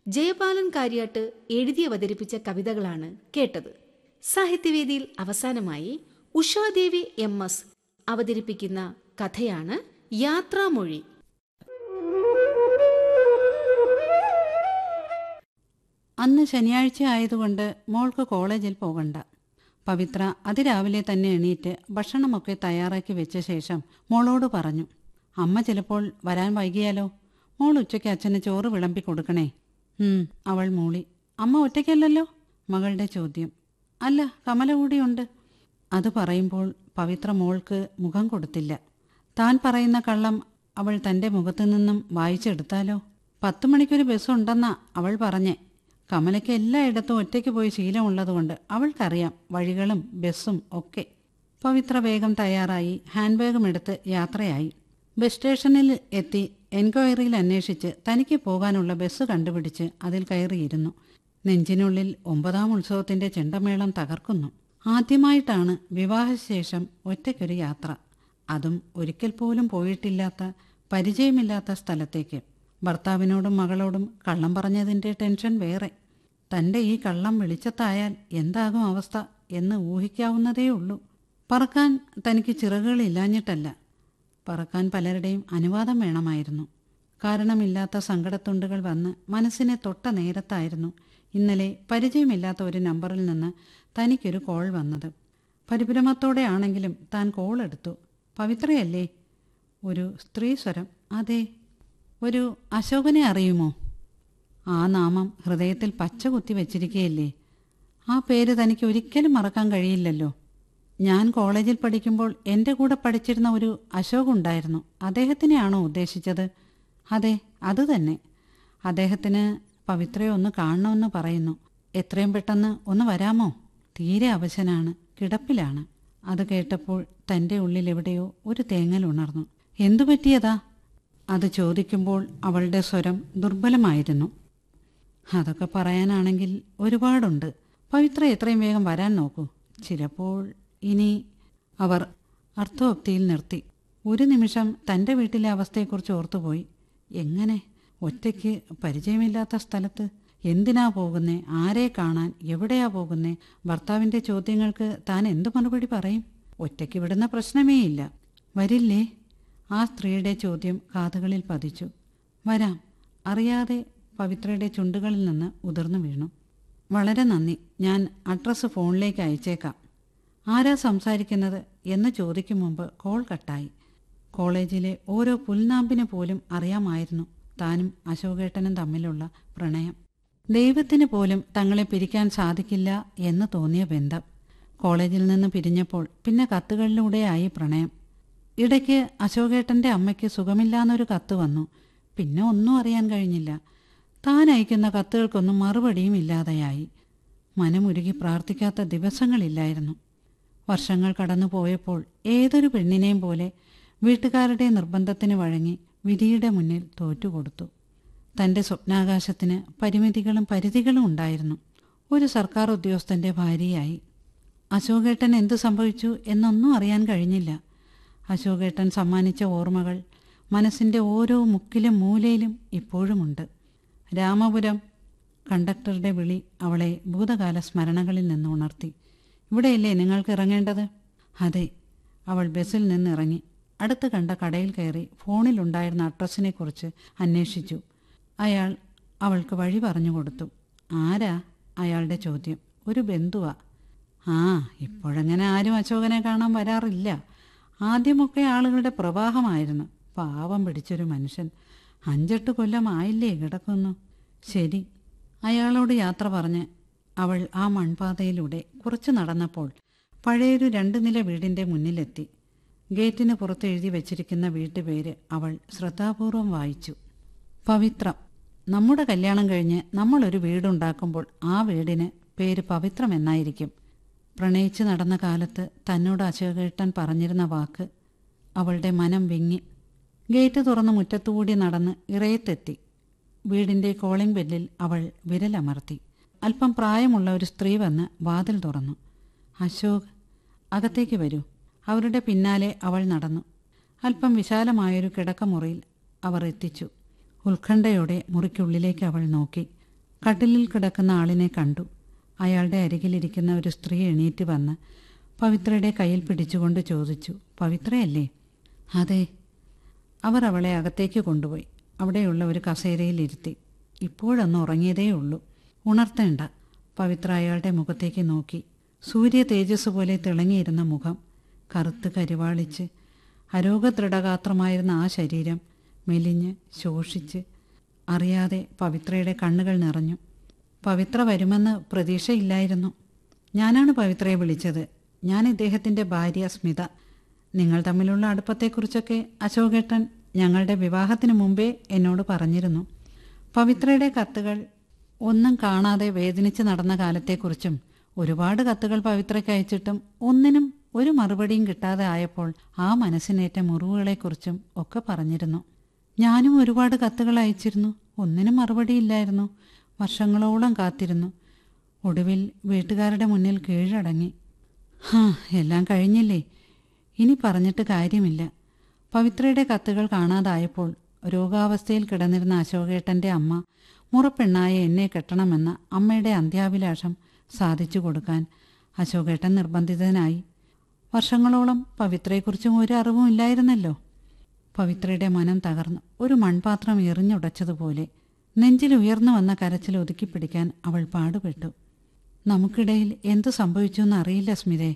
ജയപാലൻ കാര്യാട്ട് എഴുതി അവതരിപ്പിച്ച കവിതകളാണ് കേട്ടത് സാഹിത്യവേദിയിൽ അവസാനമായി ഉഷാദേവി എം എസ് അവതരിപ്പിക്കുന്ന കഥയാണ് യാത്രാമൊഴി അന്ന് ശനിയാഴ്ച ആയതുകൊണ്ട് മോൾക്ക് കോളേജിൽ പോകണ്ട പവിത്ര അതിരാവിലെ തന്നെ എണീറ്റ് ഭക്ഷണമൊക്കെ തയ്യാറാക്കി വെച്ച ശേഷം മോളോട് പറഞ്ഞു അമ്മ ചിലപ്പോൾ വരാൻ വൈകിയാലോ മോൾ ഉച്ചയ്ക്ക് അച്ഛന് ചോറ് വിളമ്പി കൊടുക്കണേ ഉം അവൾ മൂളി അമ്മ ഒറ്റയ്ക്കല്ലല്ലോ മകളുടെ ചോദ്യം അല്ല കമല കൂടിയുണ്ട് അത് പറയുമ്പോൾ പവിത്ര മോൾക്ക് മുഖം കൊടുത്തില്ല താൻ പറയുന്ന കള്ളം അവൾ തന്റെ മുഖത്തു നിന്നും വായിച്ചെടുത്താലോ പത്ത് മണിക്കൊരു ബസ്സുണ്ടെന്നാ അവൾ പറഞ്ഞേ കമലയ്ക്ക് എല്ലായിടത്തും ഒറ്റയ്ക്ക് പോയി ശീലമുള്ളതുകൊണ്ട് അവൾക്കറിയാം വഴികളും ബസ്സും ഒക്കെ പവിത്ര വേഗം തയ്യാറായി ഹാൻഡ് ബാഗും എടുത്ത് യാത്രയായി ബസ് സ്റ്റേഷനിൽ എത്തി എൻക്വയറിയിൽ അന്വേഷിച്ച് തനിക്ക് പോകാനുള്ള ബസ് കണ്ടുപിടിച്ച് അതിൽ കയറിയിരുന്നു നെഞ്ചിനുള്ളിൽ ഒമ്പതാം ഉത്സവത്തിന്റെ ചെണ്ടമേളം തകർക്കുന്നു ആദ്യമായിട്ടാണ് വിവാഹശേഷം ഒറ്റയ്ക്കൊരു യാത്ര അതും ഒരിക്കൽ പോലും പോയിട്ടില്ലാത്ത പരിചയമില്ലാത്ത സ്ഥലത്തേക്ക് ഭർത്താവിനോടും മകളോടും കള്ളം പറഞ്ഞതിൻ്റെ ടെൻഷൻ വേറെ തൻ്റെ ഈ കള്ളം വെളിച്ചത്തായാൽ എന്താകും അവസ്ഥ എന്ന് ഊഹിക്കാവുന്നതേ ഉള്ളൂ പറക്കാൻ തനിക്ക് ചിറകുകളില്ലാഞ്ഞിട്ടല്ല പറക്കാൻ പലരുടെയും അനുവാദം വേണമായിരുന്നു കാരണമില്ലാത്ത സങ്കടത്തുണ്ടുകൾ വന്ന് മനസ്സിനെ തൊട്ട നേരത്തായിരുന്നു ഇന്നലെ പരിചയമില്ലാത്ത ഒരു നമ്പറിൽ നിന്ന് തനിക്കൊരു കോൾ വന്നത് പരിഭ്രമത്തോടെ ആണെങ്കിലും താൻ കോൾ എടുത്തു പവിത്രയല്ലേ ഒരു സ്ത്രീ സ്വരം അതെ ഒരു അശോകനെ അറിയുമോ ആ നാമം ഹൃദയത്തിൽ പച്ച കുത്തി വച്ചിരിക്കുകയല്ലേ ആ പേര് തനിക്ക് ഒരിക്കലും മറക്കാൻ കഴിയില്ലല്ലോ ഞാൻ കോളേജിൽ പഠിക്കുമ്പോൾ എൻ്റെ കൂടെ പഠിച്ചിരുന്ന ഒരു അശോക് ഉണ്ടായിരുന്നു അദ്ദേഹത്തിനെയാണോ ഉദ്ദേശിച്ചത് അതെ അത് തന്നെ അദ്ദേഹത്തിന് പവിത്രയെ ഒന്ന് കാണണമെന്ന് പറയുന്നു എത്രയും പെട്ടെന്ന് ഒന്ന് വരാമോ തീരെ അവശനാണ് കിടപ്പിലാണ് അത് കേട്ടപ്പോൾ തൻ്റെ ഉള്ളിൽ എവിടെയോ ഒരു തേങ്ങൽ ഉണർന്നു എന്തു പറ്റിയതാ അത് ചോദിക്കുമ്പോൾ അവളുടെ സ്വരം ദുർബലമായിരുന്നു അതൊക്കെ പറയാനാണെങ്കിൽ ഒരുപാടുണ്ട് പവിത്ര എത്രയും വേഗം വരാൻ നോക്കൂ ചിലപ്പോൾ ഇനി അവർ അർത്ഥോക്തിയിൽ നിർത്തി ഒരു നിമിഷം തൻ്റെ വീട്ടിലെ അവസ്ഥയെക്കുറിച്ച് ഓർത്തുപോയി എങ്ങനെ ഒറ്റയ്ക്ക് പരിചയമില്ലാത്ത സ്ഥലത്ത് എന്തിനാ പോകുന്നേ ആരെ കാണാൻ എവിടെയാ പോകുന്നേ ഭർത്താവിൻ്റെ ചോദ്യങ്ങൾക്ക് താൻ എന്തു മറുപടി പറയും ഒറ്റയ്ക്ക് വിടുന്ന പ്രശ്നമേ ഇല്ല വരില്ലേ ആ സ്ത്രീയുടെ ചോദ്യം കാതുകളിൽ പതിച്ചു വരാം അറിയാതെ പവിത്രയുടെ ചുണ്ടുകളിൽ നിന്ന് ഉതിർന്നു വീണു വളരെ നന്ദി ഞാൻ അഡ്രസ്സ് ഫോണിലേക്ക് അയച്ചേക്കാം ആരാ സംസാരിക്കുന്നത് എന്ന് ചോദിക്കും മുമ്പ് കോൾ കട്ടായി കോളേജിലെ ഓരോ പുൽനാമ്പിന് പോലും അറിയാമായിരുന്നു താനും അശോകേട്ടനും തമ്മിലുള്ള പ്രണയം ദൈവത്തിന് പോലും തങ്ങളെ പിരിക്കാൻ സാധിക്കില്ല എന്ന് തോന്നിയ ബന്ധം കോളേജിൽ നിന്ന് പിരിഞ്ഞപ്പോൾ പിന്നെ കത്തുകളിലൂടെയായി പ്രണയം ഇടയ്ക്ക് അശോകേട്ടൻ്റെ അമ്മയ്ക്ക് സുഖമില്ലാന്നൊരു കത്ത് വന്നു പിന്നെ ഒന്നും അറിയാൻ കഴിഞ്ഞില്ല താൻ അയക്കുന്ന കത്തുകൾക്കൊന്നും മറുപടിയും ഇല്ലാതെയായി മനമുരുകി പ്രാർത്ഥിക്കാത്ത ദിവസങ്ങളില്ലായിരുന്നു വർഷങ്ങൾ കടന്നു പോയപ്പോൾ ഏതൊരു പെണ്ണിനെയും പോലെ വീട്ടുകാരുടെ നിർബന്ധത്തിന് വഴങ്ങി വിധിയുടെ മുന്നിൽ തോറ്റുകൊടുത്തു തൻ്റെ സ്വപ്നാകാശത്തിന് പരിമിതികളും പരിധികളും ഉണ്ടായിരുന്നു ഒരു സർക്കാർ ഉദ്യോഗസ്ഥൻ്റെ ഭാര്യയായി അശോകേട്ടൻ എന്തു സംഭവിച്ചു എന്നൊന്നും അറിയാൻ കഴിഞ്ഞില്ല അശോകേട്ടൻ സമ്മാനിച്ച ഓർമ്മകൾ മനസ്സിൻ്റെ ഓരോ മുക്കിലും മൂലയിലും ഇപ്പോഴുമുണ്ട് രാമപുരം കണ്ടക്ടറുടെ വിളി അവളെ ഭൂതകാല സ്മരണകളിൽ നിന്ന് ഉണർത്തി ഇവിടെയല്ലേ നിങ്ങൾക്ക് ഇറങ്ങേണ്ടത് അതെ അവൾ ബസ്സിൽ നിന്ന് ഇറങ്ങി അടുത്ത് കണ്ട കടയിൽ കയറി ഫോണിലുണ്ടായിരുന്ന അഡ്രസ്സിനെക്കുറിച്ച് അന്വേഷിച്ചു അയാൾ അവൾക്ക് വഴി പറഞ്ഞു കൊടുത്തു ആരാ അയാളുടെ ചോദ്യം ഒരു ബന്ധുവാ ആ ഇപ്പോഴങ്ങനെ ആരും അശോകനെ കാണാൻ വരാറില്ല ആദ്യമൊക്കെ ആളുകളുടെ പ്രവാഹമായിരുന്നു പാവം പിടിച്ചൊരു മനുഷ്യൻ അഞ്ചെട്ട് കൊല്ലമായില്ലേ കിടക്കുന്നു ശരി അയാളോട് യാത്ര പറഞ്ഞ് അവൾ ആ മൺപാതയിലൂടെ കുറച്ചു നടന്നപ്പോൾ പഴയൊരു രണ്ടു നില വീടിന്റെ മുന്നിലെത്തി ഗേറ്റിന് പുറത്ത് എഴുതി വെച്ചിരിക്കുന്ന വീട്ടുപേര് അവൾ ശ്രദ്ധാപൂർവം വായിച്ചു പവിത്രം നമ്മുടെ കല്യാണം കഴിഞ്ഞ് നമ്മളൊരു വീടുണ്ടാക്കുമ്പോൾ ആ വീടിന് പേര് പവിത്രം എന്നായിരിക്കും പ്രണയിച്ച് നടന്ന കാലത്ത് തന്നോട് അശോകേട്ടൻ പറഞ്ഞിരുന്ന വാക്ക് അവളുടെ മനം വിങ്ങി ഗേറ്റ് തുറന്ന് മുറ്റത്തുകൂടി നടന്ന് ഇറയത്തെത്തി വീടിന്റെ കോളിംഗ് ബെല്ലിൽ അവൾ വിരലമർത്തി അല്പം പ്രായമുള്ള ഒരു സ്ത്രീ വന്ന് വാതിൽ തുറന്നു അശോക് അകത്തേക്ക് വരൂ അവരുടെ പിന്നാലെ അവൾ നടന്നു അല്പം വിശാലമായൊരു കിടക്കമുറിയിൽ അവർ എത്തിച്ചു ഉത്കണ്ഠയോടെ മുറിക്കുള്ളിലേക്ക് അവൾ നോക്കി കട്ടിലിൽ കിടക്കുന്ന ആളിനെ കണ്ടു അയാളുടെ അരികിലിരിക്കുന്ന ഒരു സ്ത്രീ എണീറ്റ് വന്ന് പവിത്രയുടെ കയ്യിൽ പിടിച്ചുകൊണ്ട് ചോദിച്ചു പവിത്രയല്ലേ അതെ അവർ അവളെ അകത്തേക്ക് കൊണ്ടുപോയി അവിടെയുള്ള ഒരു കസേരയിലിരുത്തി ഇപ്പോഴൊന്ന് ഉറങ്ങിയതേ ഉള്ളൂ ഉണർത്തേണ്ട പവിത്ര അയാളുടെ മുഖത്തേക്ക് നോക്കി സൂര്യ തേജസ് പോലെ തിളങ്ങിയിരുന്ന മുഖം കറുത്ത് കരിവാളിച്ച് അരോഗദൃഢഗാത്രമായിരുന്ന ആ ശരീരം മെലിഞ്ഞ് ശോഷിച്ച് അറിയാതെ പവിത്രയുടെ കണ്ണുകൾ നിറഞ്ഞു പവിത്ര വരുമെന്ന് പ്രതീക്ഷയില്ലായിരുന്നു ഞാനാണ് പവിത്രയെ വിളിച്ചത് ഞാൻ ഇദ്ദേഹത്തിൻ്റെ ഭാര്യ സ്മിത നിങ്ങൾ തമ്മിലുള്ള അടുപ്പത്തെക്കുറിച്ചൊക്കെ അശോകേട്ടൻ ഞങ്ങളുടെ വിവാഹത്തിന് മുമ്പേ എന്നോട് പറഞ്ഞിരുന്നു പവിത്രയുടെ കത്തുകൾ ഒന്നും കാണാതെ വേദനിച്ച് നടന്ന കാലത്തെക്കുറിച്ചും ഒരുപാട് കത്തുകൾ പവിത്രയ്ക്ക് അയച്ചിട്ടും ഒന്നിനും ഒരു മറുപടിയും കിട്ടാതെ ആയപ്പോൾ ആ മനസ്സിനേറ്റ മുറിവുകളെക്കുറിച്ചും ഒക്കെ പറഞ്ഞിരുന്നു ഞാനും ഒരുപാട് കത്തുകൾ അയച്ചിരുന്നു ഒന്നിനും മറുപടിയില്ലായിരുന്നു വർഷങ്ങളോളം കാത്തിരുന്നു ഒടുവിൽ വീട്ടുകാരുടെ മുന്നിൽ കീഴടങ്ങി ഹാ എല്ലാം കഴിഞ്ഞില്ലേ ഇനി പറഞ്ഞിട്ട് കാര്യമില്ല പവിത്രയുടെ കത്തുകൾ കാണാതായപ്പോൾ രോഗാവസ്ഥയിൽ കിടന്നിരുന്ന അശോകേട്ടൻ്റെ അമ്മ മുറപ്പെണ്ണായ എന്നെ കെട്ടണമെന്ന അമ്മയുടെ അന്ത്യാഭിലാഷം സാധിച്ചു കൊടുക്കാൻ അശോകേട്ടൻ നിർബന്ധിതനായി വർഷങ്ങളോളം പവിത്രയെക്കുറിച്ചും ഒരു അറിവും ഇല്ലായിരുന്നല്ലോ പവിത്രയുടെ മനം തകർന്നു ഒരു മൺപാത്രം എറിഞ്ഞുടച്ചതുപോലെ നെഞ്ചിൽ ഉയർന്നു വന്ന കരച്ചിൽ ഒതുക്കിപ്പിടിക്കാൻ അവൾ പാടുപെട്ടു നമുക്കിടയിൽ എന്തു സംഭവിച്ചു എന്നറിയില്ല സ്മിതേ